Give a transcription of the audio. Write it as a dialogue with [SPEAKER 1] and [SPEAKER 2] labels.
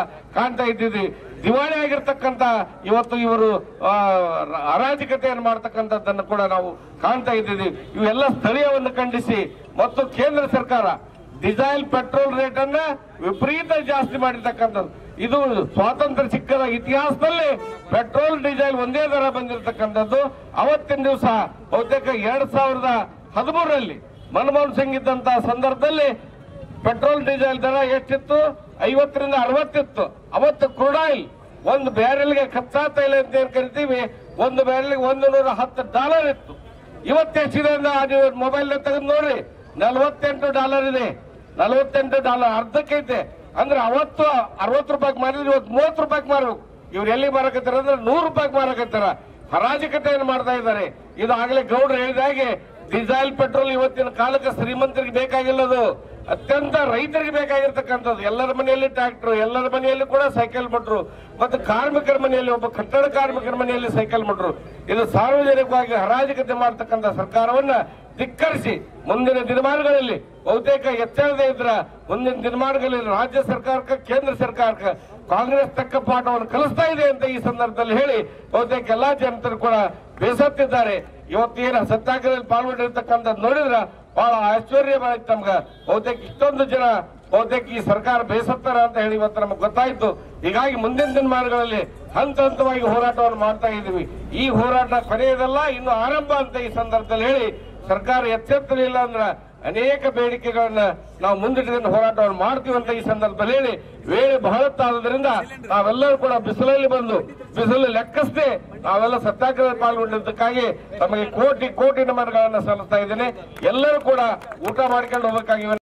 [SPEAKER 1] ಕಾಣ್ತಾ ಇದ್ದೀವಿ ದಿವಾಳಿ ಆಗಿರ್ತಕ್ಕಂತ ಇವತ್ತು ಇವರು ಆ, ರ- ಅರಾಜಕತೆಯನ್ನು ಮಾಡ್ತಕ್ಕಂಥದ್ದನ್ನು ಕೂಡ ನಾವು ಕಾಣ್ತಾ ಇದ್ದೀವಿ ಇವೆಲ್ಲ ಸ್ಥಳೀಯವನ್ನು ಖಂಡಿಸಿ ಮತ್ತು ಕೇಂದ್ರ ಸರ್ಕಾರ ಡೀಸೆಲ್ ಪೆಟ್ರೋಲ್ ರೇಟ್ ಅನ್ನ ವಿಪರೀತ ಜಾಸ್ತಿ ಮಾಡಿರ್ತಕ್ಕಂಥದ್ದು ಇದು ಸ್ವಾತಂತ್ರ್ಯ ಸಿಕ್ಕದ ಇತಿಹಾಸದಲ್ಲಿ ಪೆಟ್ರೋಲ್ ಡೀಸೆಲ್ ಒಂದೇ ದರ ಬಂದಿರತಕ್ಕಂಥದ್ದು ಅವತ್ತಿನ ದಿವಸ ಬಹುತೇಕ ಎರಡ್ ಸಾವಿರದ ಹದಿಮೂರರಲ್ಲಿ ಮನಮೋಹನ್ ಸಿಂಗ್ ಇದ್ದಂತಹ ಸಂದರ್ಭದಲ್ಲಿ ಪೆಟ್ರೋಲ್ ಡೀಸೆಲ್ ದರ ಎಷ್ಟಿತ್ತು ಐವತ್ತರಿಂದ ಅರವತ್ತಿತ್ತು ಅವತ್ತು ಕ್ರೂಡ್ ಆಯಿಲ್ ಒಂದು ಬ್ಯಾರೆಲ್ಗೆ ಕಚ್ಚಾ ತೈಲ ಅಂತ ಏನ್ ಕರಿತೀವಿ ಒಂದು ಬ್ಯಾರೆಲ್ಗೆ ಒಂದು ನೂರ ಹತ್ತು ಡಾಲರ್ ಇತ್ತು ಇವತ್ತೆಷ್ಟಿದೆ ಅಂದ್ರೆ ನೀವು ಮೊಬೈಲ್ ತೆಗೆದು ನೋಡ್ರಿ ನಲವತ್ತೆಂಟು ಡಾಲರ್ ಇದೆ ನಲವತ್ತೆಂಟು ಡಾಲರ್ ಅರ್ಧಕ್ಕೈತೆ ಅಂದ್ರೆ ಅವತ್ತು ಅರವತ್ತು ರೂಪಾಯಿಗೆ ಮಾರಿದ್ರೆ ಇವತ್ತು ಮೂವತ್ತು ರೂಪಾಯಿಗೆ ಮಾರಬೇಕು ಇವ್ರು ಎಲ್ಲಿ ಮಾರಕತ್ತಾರ ಅಂದ್ರೆ ನೂರು ರೂಪಾಯಿಗೆ ಮಾರಕತ್ತಾರ ಹರಾಜಕತೆಯನ್ನು ಮಾಡ್ತಾ ಇದ್ದಾರೆ ಇದು ಆಗಲೇ ಗೌಡ್ರು ಹೇಳಿದ ಹಾಗೆ ಡೀಸೆಲ್ ಪೆಟ್ರೋಲ್ ಇವತ್ತಿನ ಕಾಲಕ್ಕೆ ಶ್ರೀಮಂತರಿಗೆ ಬೇಕಾಗಿಲ್ಲದು ಅತ್ಯಂತ ರೈತರಿಗೆ ಬೇಕಾಗಿರ್ತಕ್ಕಂಥದ್ದು ಎಲ್ಲರ ಮನೆಯಲ್ಲಿ ಟ್ರ್ಯಾಕ್ಟರ್ ಎಲ್ಲರ ಮನೆಯಲ್ಲಿ ಕೂಡ ಸೈಕಲ್ ಮಟ್ರು ಮತ್ತು ಕಾರ್ಮಿಕರ ಮನೆಯಲ್ಲಿ ಒಬ್ಬ ಕಟ್ಟಡ ಕಾರ್ಮಿಕರ ಮನೆಯಲ್ಲಿ ಸೈಕಲ್ ಮಟ್ರು ಇದು ಸಾರ್ವಜನಿಕವಾಗಿ ಹರಾಜಕತೆ ಮಾಡ್ತಕ್ಕಂಥ ಸರ್ಕಾರವನ್ನ ಧಿಕ್ಕರಿಸಿ ಮುಂದಿನ ದಿನಮಾನಗಳಲ್ಲಿ ಬಹುತೇಕ ಎಚ್ಚರದೇ ಇದ್ರ ಮುಂದಿನ ದಿನಮಾನಗಳಲ್ಲಿ ರಾಜ್ಯ ಸರ್ಕಾರಕ್ಕೆ ಕೇಂದ್ರ ಸರ್ಕಾರಕ್ಕೆ ಕಾಂಗ್ರೆಸ್ ತಕ್ಕ ಪಾಠವನ್ನು ಕಲಿಸ್ತಾ ಇದೆ ಅಂತ ಈ ಸಂದರ್ಭದಲ್ಲಿ ಹೇಳಿ ಬಹುತೇಕ ಎಲ್ಲಾ ಜನತರು ಕೂಡ ಬೇಸತ್ತಿದ್ದಾರೆ ಇವತ್ತೇನ ಸತ್ಯಾಗ್ರಹದಲ್ಲಿ ಪಾಲ್ಗೊಂಡಿರ್ತಕ್ಕಂಥದ್ದು ನೋಡಿದ್ರ ಬಹಳ ಆಶ್ಚರ್ಯ ಮಾಡಿತ್ತು ನಮ್ಗ ಬಹುತೇಕ ಇಷ್ಟೊಂದು ಜನ ಬಹುತೇಕ ಈ ಸರ್ಕಾರ ಬೇಸತ್ತಾರ ಅಂತ ಹೇಳಿ ಇವತ್ತು ನಮಗೆ ಗೊತ್ತಾಯ್ತು ಹೀಗಾಗಿ ಮುಂದಿನ ದಿನಮಾನಗಳಲ್ಲಿ ಹಂತ ಹಂತವಾಗಿ ಹೋರಾಟವನ್ನು ಮಾಡ್ತಾ ಇದ್ದೀವಿ ಈ ಹೋರಾಟ ಕೊನೆಯದಲ್ಲ ಇನ್ನು ಆರಂಭ ಅಂತ ಈ ಸಂದರ್ಭದಲ್ಲಿ ಹೇಳಿ ಸರ್ಕಾರ ಎಚ್ಚೆತ್ತಲಿಲ್ಲ ಅಂದ್ರ ಅನೇಕ ಬೇಡಿಕೆಗಳನ್ನ ನಾವು ಮುಂದಿಟ್ಟುಕೊಂಡು ಹೋರಾಟವನ್ನು ಮಾಡ್ತೀವಿ ಅಂತ ಈ ಸಂದರ್ಭದಲ್ಲಿ ಹೇಳಿ ವೇಳೆ ಬಹಳತ್ತಾದ್ರಿಂದ ನಾವೆಲ್ಲರೂ ಕೂಡ ಬಿಸಿಲಲ್ಲಿ ಬಂದು ಬಿಸಿಲು ಲೆಕ್ಕಿಸದೆ ನಾವೆಲ್ಲ ಸತ್ಯಾಗ್ರಹ ಪಾಲ್ಗೊಂಡಿದ್ದಕ್ಕಾಗಿ ತಮಗೆ ಕೋಟಿ ಕೋಟಿ ನಮನಗಳನ್ನು ಸಲ್ಲಿಸ್ತಾ ಇದ್ದೇನೆ ಎಲ್ಲರೂ ಕೂಡ ಊಟ ಮಾಡ್ಕೊಂಡು ಹೋಗಬೇಕಾಗಿ